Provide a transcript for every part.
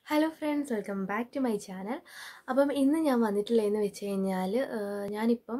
hello friends welcome back to my channel അപ്പം ഇന്ന് ഞാൻ വന്നിട്ടുള്ളതെന്ന് വെച്ച് കഴിഞ്ഞാൽ ഞാനിപ്പം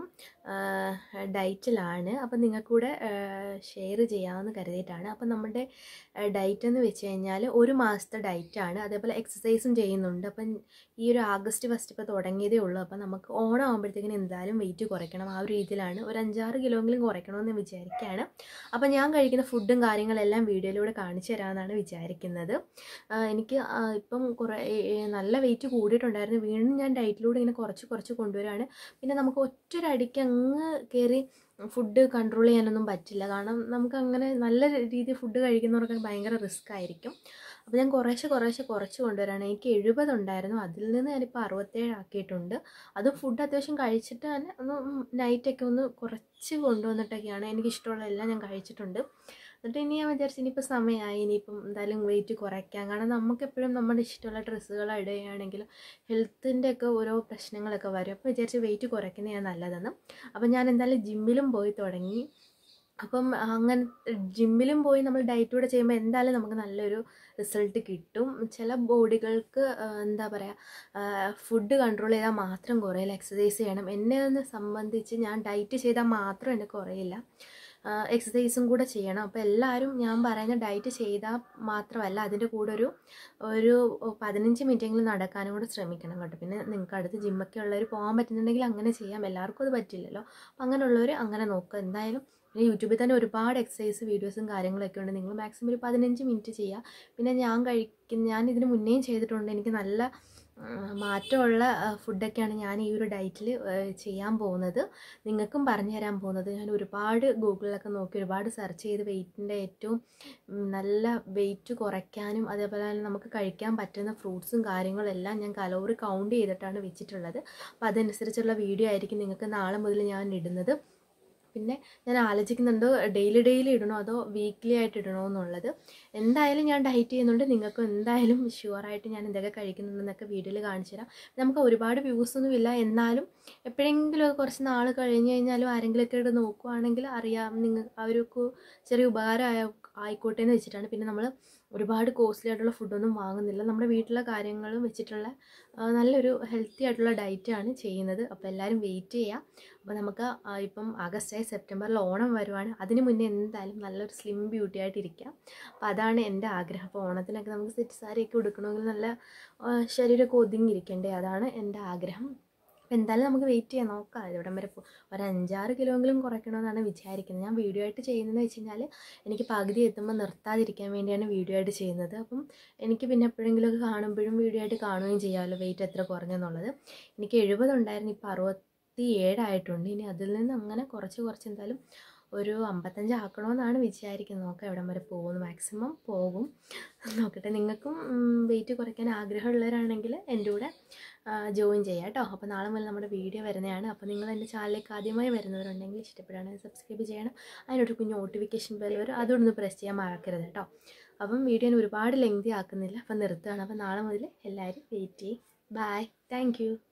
ഡയറ്റിലാണ് അപ്പം നിങ്ങൾക്കൂടെ ഷെയർ ചെയ്യാമെന്ന് കരുതിയിട്ടാണ് അപ്പം നമ്മുടെ ഡയറ്റ് എന്ന് വെച്ച് കഴിഞ്ഞാൽ ഒരു മാസത്തെ ഡയറ്റാണ് അതേപോലെ എക്സസൈസും ചെയ്യുന്നുണ്ട് അപ്പം ഈ ഒരു ആഗസ്റ്റ് ഫസ്റ്റ് ഇപ്പോൾ തുടങ്ങിയതേ ഉള്ളൂ അപ്പം നമുക്ക് ഓണം ആകുമ്പോഴത്തേക്കിന് എന്തായാലും വെയിറ്റ് കുറയ്ക്കണം ആ ഒരു രീതിയിലാണ് ഒരു അഞ്ചാറ് കിലോയെങ്കിലും കുറയ്ക്കണമെന്ന് വിചാരിക്കുകയാണ് അപ്പം ഞാൻ കഴിക്കുന്ന ഫുഡും കാര്യങ്ങളെല്ലാം വീഡിയോയിലൂടെ കാണിച്ചു തരാമെന്നാണ് വിചാരിക്കുന്നത് എനിക്ക് ഇപ്പം കുറേ നല്ല വെയിറ്റ് കൂടിയിട്ടുണ്ടായിരുന്നു വീണ്ടും ഞാൻ ഡയറ്റിലൂടെ ഇങ്ങനെ കുറച്ച് കുറച്ച് കൊണ്ടുവരികയാണ് പിന്നെ നമുക്ക് ഒറ്റൊരടിക്ക് അങ്ങ് കയറി ഫുഡ് കൺട്രോൾ ചെയ്യാനൊന്നും പറ്റില്ല കാരണം നമുക്ക് അങ്ങനെ നല്ല രീതിയിൽ ഫുഡ് കഴിക്കുന്നവർക്ക് ഭയങ്കര റിസ്ക് ആയിരിക്കും അപ്പോൾ ഞാൻ കുറേശ്ശെ കുറേശ്ശെ കുറച്ച് കൊണ്ടുവരാണ് എനിക്ക് എഴുപതുണ്ടായിരുന്നു അതിൽ നിന്ന് ഞാനിപ്പോൾ അറുപത്തേഴ് ആക്കിയിട്ടുണ്ട് അതും ഫുഡ് അത്യാവശ്യം കഴിച്ചിട്ട് തന്നെ ഒന്ന് നൈറ്റൊക്കെ ഒന്ന് കുറച്ച് കൊണ്ടുവന്നിട്ടൊക്കെയാണ് എനിക്കിഷ്ടമുള്ള എല്ലാം ഞാൻ കഴിച്ചിട്ടുണ്ട് എന്നിട്ട് ഇനി ഞാൻ വിചാരിച്ചു ഇനിയിപ്പോൾ സമയമായി ഇനിയിപ്പം എന്തായാലും വെയിറ്റ് കുറയ്ക്കാം കാരണം നമുക്കെപ്പോഴും നമ്മുടെ ഇഷ്ടമുള്ള ഡ്രസ്സുകൾ ഇടുകയാണെങ്കിൽ ഹെൽത്തിൻ്റെ ഒക്കെ ഓരോ പ്രശ്നങ്ങളൊക്കെ വരും അപ്പോൾ വിചാരിച്ച് വെയിറ്റ് കുറയ്ക്കുന്നതാണ് നല്ലതെന്ന് അപ്പം ഞാൻ എന്തായാലും ജിമ്മിലും പോയി തുടങ്ങി അപ്പം അങ്ങനെ ജിമ്മിലും പോയി നമ്മൾ ഡയറ്റൂടെ ചെയ്യുമ്പോൾ എന്തായാലും നമുക്ക് നല്ലൊരു റിസൾട്ട് കിട്ടും ചില ബോഡികൾക്ക് എന്താ പറയുക ഫുഡ് കൺട്രോൾ ചെയ്താൽ മാത്രം കുറയില്ല എക്സസൈസ് ചെയ്യണം എന്നെ ഒന്ന് സംബന്ധിച്ച് ഞാൻ ഡയറ്റ് ചെയ്താൽ മാത്രം എനിക്ക് കുറയില്ല എക്സസൈസും കൂടെ ചെയ്യണം അപ്പോൾ എല്ലാവരും ഞാൻ പറയുന്ന ഡയറ്റ് ചെയ്താൽ മാത്രമല്ല അതിൻ്റെ കൂടെ ഒരു ഒരു പതിനഞ്ച് മിനിറ്റെങ്കിലും നടക്കാനും കൂടെ ശ്രമിക്കണം കേട്ടോ പിന്നെ നിങ്ങൾക്ക് അടുത്ത് ജിമ്മൊക്കെ ഉള്ളവർ പോകാൻ പറ്റുന്നുണ്ടെങ്കിൽ അങ്ങനെ ചെയ്യാം എല്ലാവർക്കും അത് പറ്റില്ലല്ലോ അപ്പം അങ്ങനെയുള്ളവർ അങ്ങനെ നോക്കുക എന്തായാലും പിന്നെ യൂട്യൂബിൽ തന്നെ ഒരുപാട് എക്സസൈസ് വീഡിയോസും കാര്യങ്ങളൊക്കെ ഉണ്ട് നിങ്ങൾ മാക്സിമം ഒരു പതിനഞ്ച് മിനിറ്റ് ചെയ്യുക പിന്നെ ഞാൻ കഴിക്കുന്ന ഞാൻ ഇതിന് മുന്നേയും ചെയ്തിട്ടുണ്ട് എനിക്ക് നല്ല മാറ്റമുള്ള ഫുഡൊക്കെയാണ് ഞാൻ ഈ ഒരു ഡയറ്റിൽ ചെയ്യാൻ പോകുന്നത് നിങ്ങൾക്കും പറഞ്ഞു തരാൻ പോകുന്നത് ഞാൻ ഒരുപാട് ഗൂഗിളിലൊക്കെ നോക്കി ഒരുപാട് സെർച്ച് ചെയ്ത് വെയിറ്റിൻ്റെ ഏറ്റവും നല്ല വെയിറ്റ് കുറയ്ക്കാനും അതേപോലെ തന്നെ നമുക്ക് കഴിക്കാൻ പറ്റുന്ന ഫ്രൂട്ട്സും കാര്യങ്ങളും എല്ലാം ഞാൻ കലോറി കൗണ്ട് ചെയ്തിട്ടാണ് വെച്ചിട്ടുള്ളത് അപ്പോൾ അതനുസരിച്ചുള്ള വീഡിയോ ആയിരിക്കും നിങ്ങൾക്ക് നാളെ മുതൽ ഞാൻ ഇടുന്നത് പിന്നെ ഞാൻ ആലോചിക്കുന്നുണ്ട് ഡെയിലി ഡെയിലി ഇടണോ അതോ വീക്ക്ലി ആയിട്ട് ഇടണോ എന്നുള്ളത് എന്തായാലും ഞാൻ ഡയറ്റ് ചെയ്യുന്നുണ്ട് നിങ്ങൾക്ക് എന്തായാലും ഷുവറായിട്ട് ഞാൻ എന്തൊക്കെ കഴിക്കുന്നുണ്ടെന്നൊക്കെ വീഡിയോയിൽ കാണിച്ചു തരാം നമുക്ക് ഒരുപാട് വ്യൂസ് ഒന്നും ഇല്ല എന്നാലും എപ്പോഴെങ്കിലും കുറച്ച് നാൾ കഴിഞ്ഞ് കഴിഞ്ഞാലും ആരെങ്കിലുമൊക്കെ ഇട്ട് നോക്കുവാണെങ്കിൽ അറിയാം നിങ്ങൾ അവർക്ക് ചെറിയ ഉപകാരമായ ആയിക്കോട്ടെ എന്ന് വെച്ചിട്ടാണ് പിന്നെ നമ്മൾ ഒരുപാട് കോസ്റ്റ്ലി ആയിട്ടുള്ള ഫുഡൊന്നും വാങ്ങുന്നില്ല നമ്മുടെ വീട്ടിലെ കാര്യങ്ങളും വെച്ചിട്ടുള്ള നല്ലൊരു ഹെൽത്തി ആയിട്ടുള്ള ഡയറ്റാണ് ചെയ്യുന്നത് അപ്പോൾ എല്ലാവരും വെയിറ്റ് ചെയ്യുക അപ്പോൾ നമുക്ക് ഇപ്പം ആഗസ്റ്റ് സെപ്റ്റംബറിൽ ഓണം വരുവാണ് അതിന് മുന്നേ എന്തായാലും നല്ലൊരു സ്ലിം ബ്യൂട്ടി ആയിട്ട് ഇരിക്കാം അപ്പോൾ അതാണ് എൻ്റെ ആഗ്രഹം അപ്പോൾ ഓണത്തിനൊക്കെ നമുക്ക് സെറ്റ് സാരിയൊക്കെ ഉടുക്കണമെങ്കിൽ നല്ല ശരീരമൊക്കെ ഒതുങ്ങിയിരിക്കണ്ടേ അതാണ് എൻ്റെ ആഗ്രഹം അപ്പോൾ എന്തായാലും നമുക്ക് വെയിറ്റ് ചെയ്യാം നോക്കാം ഇവിടം വരെ ഒരു അഞ്ചാറ് കിലോയെങ്കിലും കുറയ്ക്കണമെന്നാണ് വിചാരിക്കുന്നത് ഞാൻ വീഡിയോ ആയിട്ട് ചെയ്യുന്നതെന്ന് വെച്ച് കഴിഞ്ഞാൽ എനിക്ക് പകുതി എത്തുമ്പോൾ നിർത്താതിരിക്കാൻ വേണ്ടിയാണ് വീഡിയോ ആയിട്ട് ചെയ്യുന്നത് അപ്പം എനിക്ക് പിന്നെ എപ്പോഴെങ്കിലുമൊക്കെ കാണുമ്പോഴും വീഡിയോ ആയിട്ട് കാണുകയും ചെയ്യാമല്ലോ വെയിറ്റ് എത്ര കുറഞ്ഞെന്നുള്ളത് എനിക്ക് എഴുപതുണ്ടായിരുന്നു ഇപ്പോൾ അറുപത്തി ഏഴായിട്ടുണ്ട് ഇനി അതിൽ നിന്ന് അങ്ങനെ കുറച്ച് കുറച്ച് എന്തായാലും ഒരു അമ്പത്തഞ്ച് ആക്കണമെന്നാണ് വിചാരിക്കുന്നത് നോക്കാം എവിടം വരെ പോകുന്നു മാക്സിമം പോകും നോക്കട്ടെ നിങ്ങൾക്കും വെയിറ്റ് കുറയ്ക്കാൻ ആഗ്രഹമുള്ളവരാണെങ്കിൽ എൻ്റെ കൂടെ ജോയിൻ ചെയ്യാം കേട്ടോ അപ്പോൾ നാളെ മുതൽ നമ്മുടെ വീഡിയോ വരുന്നതാണ് അപ്പോൾ നിങ്ങൾ എൻ്റെ ചാനലിലേക്ക് ആദ്യമായി വരുന്നവരുണ്ടെങ്കിൽ ഇഷ്ടപ്പെടുകയാണെങ്കിൽ സബ്സ്ക്രൈബ് ചെയ്യണം അതിനൊരു കുഞ്ഞ് നോട്ടിഫിക്കേഷൻ ബെൽ വരും അതൊന്ന് പ്രസ് ചെയ്യാൻ മറക്കരുത് കേട്ടോ അപ്പം വീഡിയോ ഒരുപാട് ലെങ്തി ആക്കുന്നില്ല അപ്പം നിർത്തുകയാണ് അപ്പോൾ നാളെ മുതൽ എല്ലാവരും വെയിറ്റ് ചെയ്യും ബായ് താങ്ക്